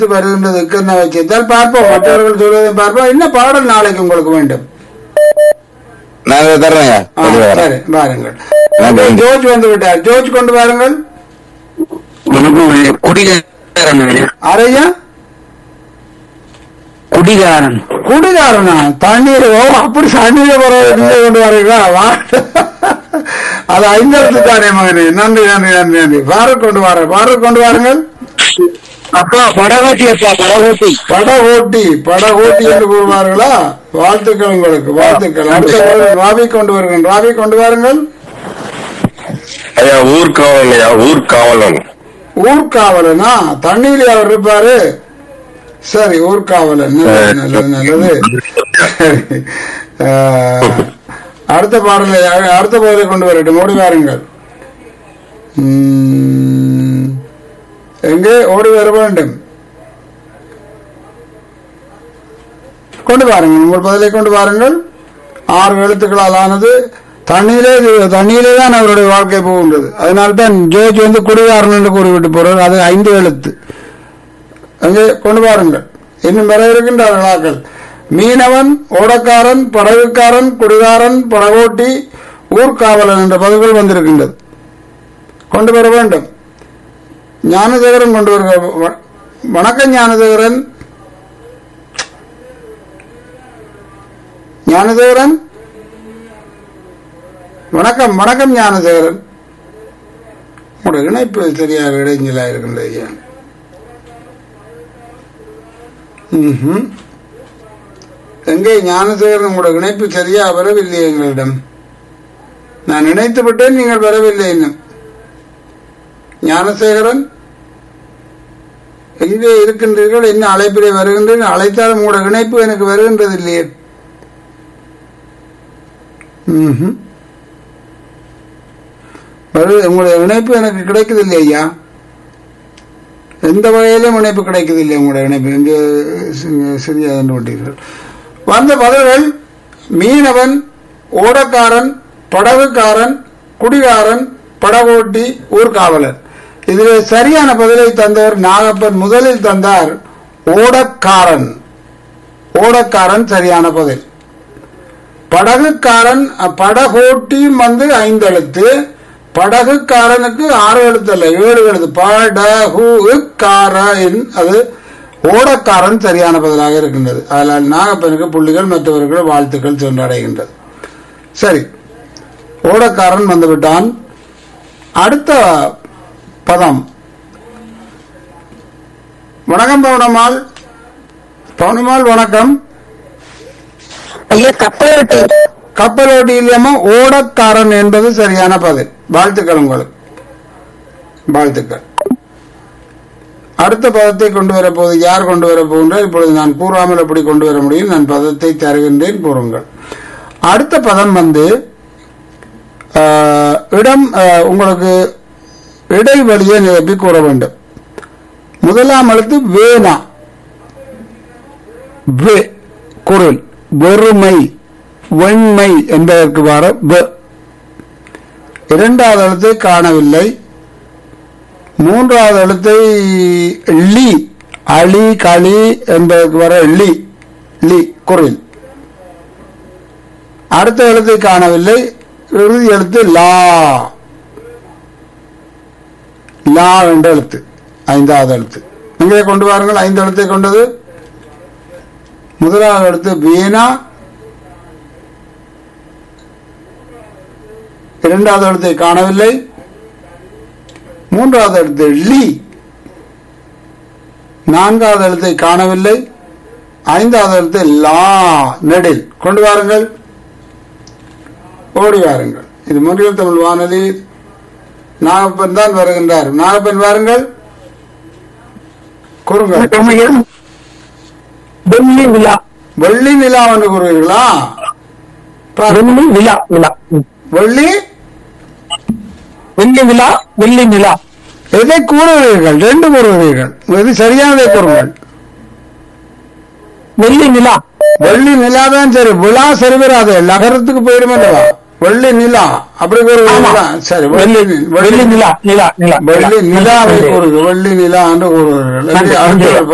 வருகின்றதுக்கு என்ன வச்சிருந்தால் பார்ப்போம் மற்றவர்கள் சொல்வதை பார்ப்போம் என்ன பாடல் நாளைக்கு உங்களுக்கு வேண்டும் நான் இதை தர்றேங்க ஆ, கொண்டு வரேன். சரி பாருங்கள் நன்றி. ஜோர்ஜ் வந்து விட்டார் ஜோர்ஜ் கொண்டு வாருங்கள் வணக்கம் குடிகாரன் அரையா குடிகாரன் குடிகாரனா தண்ணீர் ஓ அப்படி தண்ணீரை போறதை கொண்டு வரீங்களா வா அது ஐந்தெழுத்து தானே மகனே நன்றி நன்றி நன்றி நன்றி பாரத் கொண்டு வர பாரத் கொண்டு வாருங்கள் அப்பா படகோட்டி அப்பா படகோட்டி பட ஓட்டி பட ஓட்டி என்று கூறுவார்களா வாழ்த்துக்கள் உங்களுக்கு வாழ்த்துக்கள் அடுத்த பாடல் ராவி கொண்டு வருங்கள் ராவி கொண்டு வாருங்கள் ஐயா ஊர்காவலன் ஐயா ஊர்காவலன் ஊர்காவலனா தண்ணீர் அவர் இருப்பாரு சரி ஊர்காவலன் நல்லது நல்லது நல்லது சரி. ஆஹ், அடுத்த பாடலை அடுத்த பாடலை கொண்டு வரட்டும் ஓடி வாருங்கள் உம், எங்கே ஓடி வர வேண்டும் கொண்டு வாருங்கள் உங்கள் பதிலை கொண்டு வாருங்கள் ஆறு எழுத்துக்களால் ஆனது தண்ணீரே தண்ணீரே தான் அவருடைய வாழ்க்கை போகின்றது அதனால்தான் ஜோஜ் வந்து குடிகாரன் என்று கூறிவிட்டு போறார் அது ஐந்து எழுத்து அங்கே கொண்டு வாருங்கள் இன்னும் வர இருக்கின்ற விழாக்கள் மீனவன் ஓடக்காரன் படகுக்காரன் குடிகாரன் படகோட்டி ஊர்காவலன் என்ற பதிவுகள் வந்திருக்கின்றது கொண்டு வர வேண்டும் ஞானதேவரன் கொண்டு வருக வ- வணக்கம் ஞானதேவரன் ஞானதேவரன் வணக்கம் வணக்கம் ஞானதேவரன் உங்களுடைய இணைப்பு சரியாக இடைஞ்சலா இருக்கின்றது ஐயா ம்ஹும். எங்கே ஞானதேவரன் உங்களுடைய இணைப்பு சரியா வரவில்லை எங்களிடம் நான் நினைத்து விட்டேன் நீங்கள் வரவில்லை இன்னும் ஞானசேகரன் எங்கே இருக்கின்றீர்கள் என்ன அழைப்பிலே வருகின்றீர்கள் அழைத்தாலும் உங்களோட இணைப்பு எனக்கு வருகின்றது இல்லையே ம்ஹும். வரு- உங்களுடைய இணைப்பு எனக்கு கிடைக்குதில்லை ஐயா எந்த வகையிலும் இணைப்பு கிடைக்குதில்லை உங்களுடைய இணைப்பு இங்கு சி- சரியாக கண்டு விட்டீர்கள் வந்த பதில்கள் மீனவன் ஓடக்காரன் படகுக்காரன் குடிகாரன் படகோட்டி ஊர்காவலர் இதில் சரியான பதிலை தந்தவர் நாகப்பன் முதலில் தந்தார் ஓடக்காரன் ஓடக்காரன் சரியான பதில் படகுக்காரன் அ, படகோட்டியும் வந்து ஐந்து எழுத்து படகுக்காரனுக்கு ஆறு எழுத்து அல்ல ஏழு எழுத்து படகுக்காரன் அது ஓடக்காரன் சரியான பதிலாக இருக்கின்றது அதனால் நாகப்பனுக்கு புள்ளிகள் மற்றவர்கள் வாழ்த்துக்கள் சென்றடைகின்றது சரி ஓடக்காரன் வந்துவிட்டான் அடுத்த பதம் வணக்கம் பவுனம்மாள் பவுனம்மாள் வணக்கம் ஐயா கப்பலோட்டி கப்பலோட்டி இல்லாம ஓடக்காரன் என்பது சரியான பதில் வாழ்த்துக்கள் உங்களுக்கு வாழ்த்துக்கள் அடுத்த பதத்தை கொண்டு வர போது யார் கொண்டு வர போகின்றார் இப்பொழுது நான் கூறாமல் எப்படி கொண்டு வர முடியும் நான் பதத்தை தருகின்றேன் கூறுங்கள் அடுத்த பதம் வந்து ஆஹ், இடம் ஆஹ், உங்களுக்கு இடைவெளியை நிரப்பி கூற வேண்டும் முதலாம் எழுத்து வேணா வே குரல் வெறுமை வெண்மை என்பதற்கு வர வ இரண்டாவது எழுத்தை காணவில்லை மூன்றாவது எழுத்தை லி அலி களி என்பதற்கு வர லி லி குரல் அடுத்த எழுத்தை காணவில்லை இறுதி எழுத்து லா லா என்ற எழுத்து ஐந்தாவது எழுத்து இங்கே கொண்டு வாருங்கள் ஐந்து எழுத்தை கொண்டது முதலாவது எழுத்து வீணா இரண்டாவது எழுத்தை காணவில்லை மூன்றாவது எழுத்து லி நான்காவது எழுத்தை காணவில்லை ஐந்தாவது எழுத்து லா நெடில் கொண்டு வாருங்கள் ஓடி வாருங்கள் இது முன்றில் தமிழ் வானொலி நாகப்பன் தான் வருகின்றார் நாகப்பன் வாருங்கள் கூறுங்கள் வெள்ளி விழா வெள்ளி நிலா என்று கூறுவீர்களா பாரு. வெள்ளி விழா விழா ம். வெள்ளி வெள்ளி விழா வெள்ளி நிலா எதை கூறுகிறீர்கள் ரெண்டு கூறுகிறீர்கள் எது சரியானதை கூறுங்கள் வெள்ளி நிலா வெள்ளி நிலா தான் சரி விழா சரி வராது நகரத்துக்கு போயிடும் அல்லவா வெள்ளி நிலா அப்படி கூறுகிறீர்களா சரி வெள்ளி நி- வெள்ளி வெள்ளி நிலா நிலா நிலா வெள்ளி நிலாவை கூறுகள் வெள்ளி நிலா என்று கூறுகிறீர்கள் நன்றி, அடுத்த நன்றி.